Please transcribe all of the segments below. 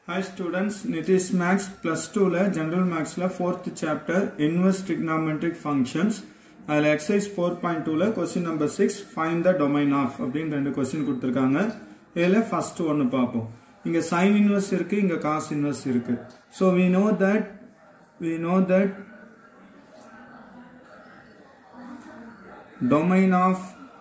Hi students, Nitish Max plus 2ல General Maxல 4th chapter Inverse Trigonometric Functions அதில் exercise 4.2ல question number 6 find the domain of அப்படின்னு ரெண்டு question கொடுத்திருக்காங்க இதில் first ஒன்று பார்ப்போம் இங்க sin inverse இருக்கு இங்க cos inverse இருக்கு so we know that we know that domain of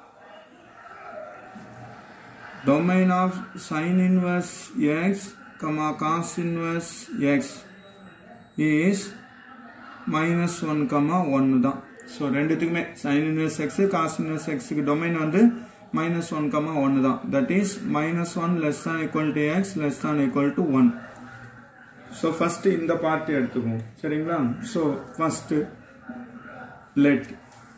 domain of sin inverse x comma cos inverse x is minus 1 comma 1 தான் ஸோ ரெண்டுத்துக்குமே sin inverse x cos inverse x க்கு domain வந்து minus 1 comma 1 தான் that is minus 1 less than equal to x less than equal to 1 so first இந்த part எடுத்துக்குவோம் சரிங்களா so first let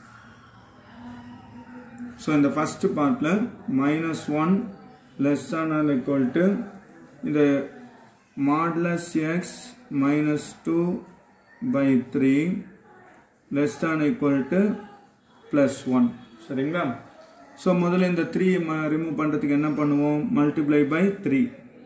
so இந்த first பார்ட்டில் minus one less than or equal to இந்த modulus x minus two by three less than equal to plus one சரிங்களா so முதல்ல இந்த three remove பண்ணுறதுக்கு என்ன பண்ணுவோம் multiply by three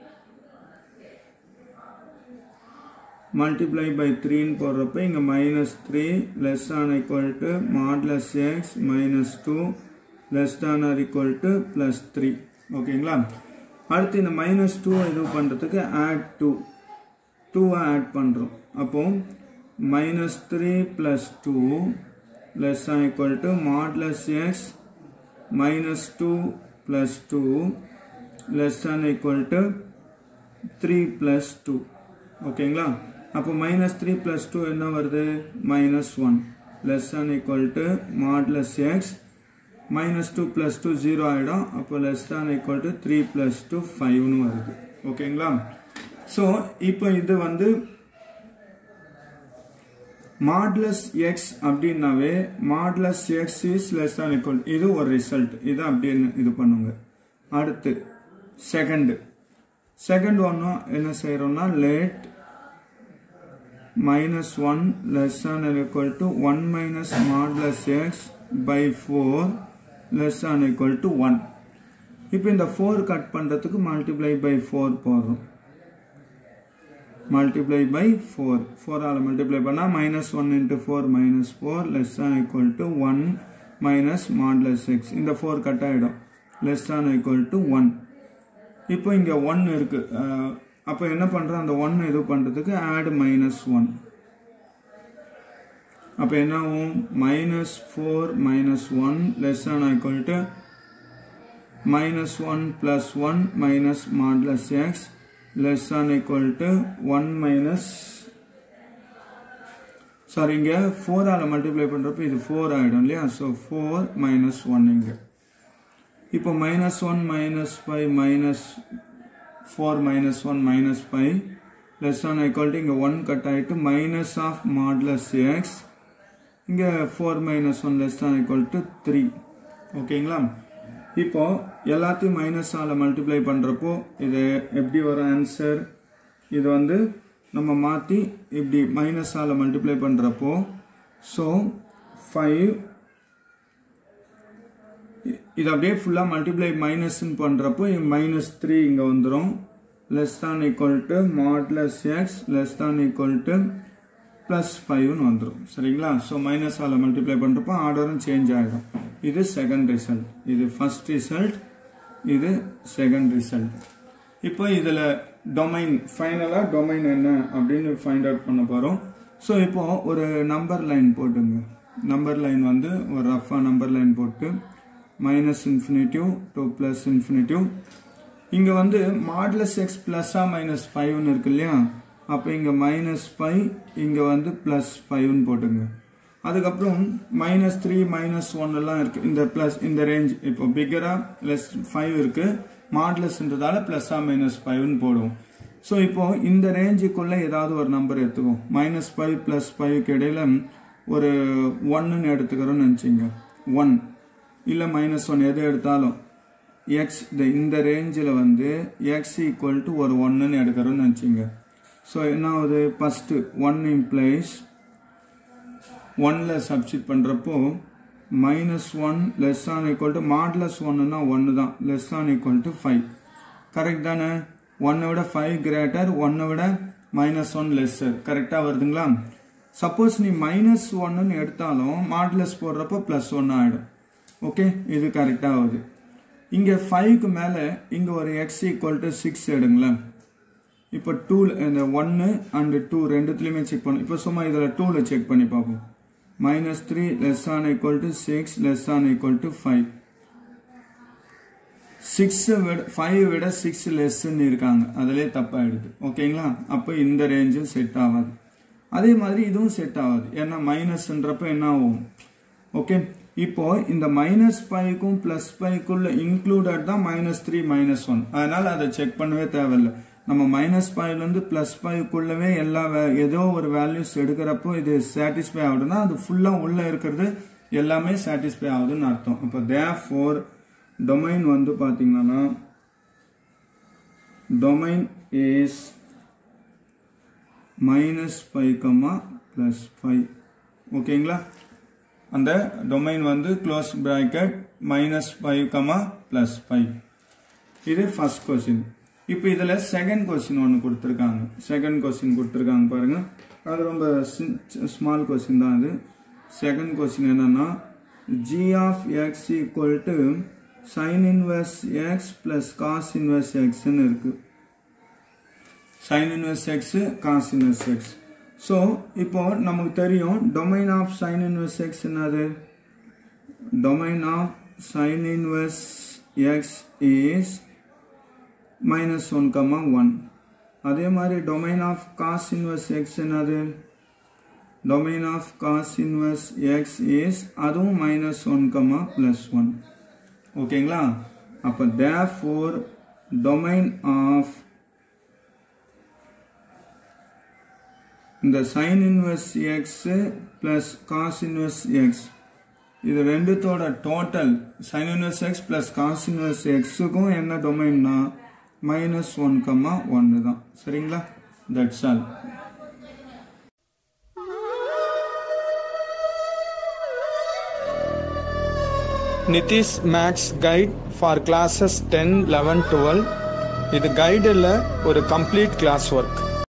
multiply by த்ரீன்னு போடுறப்ப இங்கே minus three less than equal to modulus x minus two less than or equal to plus three ஓகேங்களா அடுத்து இந்த மைனஸ் டூ இது பண்ணுறதுக்கு ஆட் டூ டூவை ஆட் பண்ணுறோம் அப்போ minus three plus two less than equal to modulus x minus two plus two less than equal to three plus two ஓகேங்களா அப்போ மைனஸ் த்ரீ ப்ளஸ் டூ என்ன வருது minus one less than equal to modulus x minus two plus two zero ஆகிடும் அப்போ less than equal to three plus two ஃபைவ்னு வருது ஓகேங்களா so இப்போ இது வந்து மாட்லஸ் எக்ஸ் அப்படின்னாவே modulus x is less than equal இது ஒரு ரிசல்ட் இது அப்படின்னு இது பண்ணுங்க அடுத்து செகண்ட் செகண்ட் ஒன்றும் என்ன செய்கிறோம்னா let minus one less than equal to one minus modulus x by four less than equal to one இப்போ இந்த ஃபோர் கட் பண்ணுறதுக்கு மல்டிப்ளை பை ஃபோர் போடுறோம் மல்டிப்ளை பை ஃபோர் ஃபோரால் மல்டிப்ளை பண்ணால் minus one into four minus four less than equal to one minus modulus x இந்த four cut ஆகிடும் less than equal to one இப்போ இங்கே ஒன் இருக்குது அப்போ என்ன பண்ணுறோம் அந்த ஒன் இது பண்ணுறதுக்கு ஆட் மைனஸ் ஒன் அப்போ என்ன ஆகும் minus four minus one less than equal to minus one plus one minus modulus x less than equal to one minus sorry இங்கே ஃபோரால் மல்டிப்ளை பண்ணுறப்ப இது ஃபோர் ஆகிடும் இல்லையா ஸோ ஃபோர் மைனஸ் ஒன் இங்கே இப்போ minus one minus five minus four minus one minus five less than equal to இங்கே one cut ஆகிட்டு மைனஸ் ஆஃப் மாட்லஸ் எக்ஸ் இங்கே four minus one less than equal to three ஓகேங்களா இப்போ எல்லாத்தையும் மைனஸால் multiply பண்ணுறப்போ இது எப்படி வரும் ஆன்சர் இது வந்து நம்ம மாற்றி இப்படி மைனஸால் மல்டிப்ளை பண்ணுறப்போ ஸோ ஃபைவ் இது அப்படியே ஃபுல்லாக மல்டிப்ளை மைனஸ்ன்னு பண்ணுறப்போ மைனஸ் த்ரீ இங்கே வந்துடும் less than equal to modulus x less than equal to plus ஃபைவ்னு வந்துடும் சரிங்களா ஸோ மைனஸால் மல்டிப்ளை பண்ணுறப்போ ஆர்டரும் சேஞ்ச் ஆகிடும் இது செகண்ட் ரிசல்ட் இது ஃபர்ஸ்ட் ரிசல்ட் இது செகண்ட் ரிசல்ட் இப்போ இதில் டொமைன் ஃபைனலாக டொமைன் என்ன அப்படின்னு ஃபைண்ட் அவுட் பண்ண போகிறோம் ஸோ இப்போ ஒரு நம்பர் லைன் போட்டுங்க நம்பர் லைன் வந்து ஒரு ரஃபாக நம்பர் லைன் போட்டு minus infinitive to plus infinitive இங்கே வந்து மாட்லஸ் எக்ஸ் ப்ளஸ்ஸாக மைனஸ் ஃபைவ்னு இருக்கு இல்லையா அப்போ இங்கே மைனஸ் ஃபைவ் இங்கே வந்து ப்ளஸ் ஃபைவ்னு போட்டுங்க அதுக்கப்புறம் மைனஸ் த்ரீ மைனஸ் ஒன் எல்லாம் இருக்குது இந்த ப்ளஸ் இந்த ரேஞ்ச் இப்போ பிக்கராக லெஸ் ஃபைவ் இருக்குது மாட்லஸ்ன்றதால ப்ளஸ்ஸாக மைனஸ் ஃபைவ்னு போடுவோம் ஸோ இப்போ இந்த ரேஞ்சுக்குள்ளே ஏதாவது ஒரு நம்பர் எடுத்துக்கும் மைனஸ் ஃபைவ் ப்ளஸ் ஃபைவ்க்கு இடையில ஒரு ஒன்னுன்னு எடுத்துக்கிறோன்னு நினச்சிங்க ஒன் இல்லை மைனஸ் ஒன் எது எடுத்தாலும் எக்ஸ் இந்த ரேஞ்சில் வந்து எக்ஸ் ஈக்குவல் டு ஒரு ஒன்னுன்னு எடுக்கிறோன்னு நினச்சிங்க ஸோ என்ன ஆகுது ஃபஸ்ட்டு ஒன் இம்ப்ளைஸ் ஒன்னில் சப்ஸ்டிட் பண்ணுறப்போ minus one less than equal to modulus ஒன்னுனா ஒன்று தான் less than equal to five correct தானே ஒன்னை விட ஃபைவ் கிரேட்டர் ஒன்னை விட மைனஸ் ஒன் லெஸ்ஸர் கரெக்டாக வருதுங்களா சப்போஸ் நீ மைனஸ் ஒன்னுன்னு எடுத்தாலும் மாட்லஸ் போடுறப்போ ப்ளஸ் ஒன்று ஆகிடும் ஓகே இது கரெக்டாக ஆகுது இங்கே ஃபைவ்க்கு மேலே இங்கே ஒரு எக்ஸ் ஈக்குவல் டு சிக்ஸ் எடுங்களேன் இப்போ டூ இந்த ஒன்று அண்டு டூ ரெண்டுத்துலேயுமே செக் பண்ணும் இப்போ சும்மா இதில் டூவில் செக் பண்ணி பார்ப்போம் minus three less than equal to six less than equal to five six விட ஃபைவ் விட சிக்ஸ் லெஸ்ன்னு இருக்காங்க அதிலே தப்பாயிடுது ஓகேங்களா அப்போ இந்த ரேஞ்சும் செட் ஆகாது அதே மாதிரி இதுவும் செட் ஆகாது ஏன்னா மைனஸ்ன்றப்ப என்ன ஆகும் ஓகே இப்போ இந்த மைனஸ் ஃபைவ்க்கும் பிளஸ் ஃபைவ்க்குள்ள இன்க்ளூடட் தான் மைனஸ் த்ரீ மைனஸ் ஒன் அதனால அதை செக் பண்ணவே தேவையில்லை நம்ம மைனஸ் ஃபைவ்லேருந்து ப்ளஸ் ஃபைவ்க்குள்ளவே எல்லா ஏதோ ஒரு வேல்யூஸ் எடுக்கிறப்போ இது சாட்டிஸ்ஃபை ஆகுதுன்னா அது ஃபுல்லாக உள்ளே இருக்கிறது எல்லாமே சாட்டிஸ்ஃபை ஆகுதுன்னு அர்த்தம் இப்போ தே ஃபோர் டொமைன் வந்து பார்த்தீங்கன்னா domain is minus five comma plus five ஓகேங்களா அந்த டொமைன் வந்து close bracket minus five comma plus five இது ஃபர்ஸ்ட் கொஸ்டின் இப்போ இதில் செகண்ட் கொஸ்டின் ஒன்று கொடுத்துருக்காங்க செகண்ட் கொஸ்டின் கொடுத்துருக்காங்க பாருங்க அது ரொம்ப ஸ்மால் கொஸ்டின் தான் அது செகண்ட் கொஸ்டின் என்னன்னா g of x equal to sine inverse x plus cos inverse எக்ஸ்ன்னு இருக்கு sine inverse x cos inverse x so இப்போ நமக்கு தெரியும் domain of sine inverse x என்னது domain of sine inverse x is minus one comma one அதே மாதிரி domain of cos inverse x என்னது domain of cos inverse x is அதுவும் minus one comma plus one ஓகேங்களா அப்போ தே four domain ஆஃப் இந்த sine inverse x plus cos inverse x இது ரெண்டுத்தோட total sine inverse x plus cos inverse எக்ஸுக்கும் என்ன டொமைன்னா மைனஸ் ஒன் கம்மா ஒன்று தான் சரிங்களா that's all Nitish Max guide for classes ten eleven twelve இது கைடில் ஒரு கம்ப்ளீட் கிளாஸ் ஒர்க்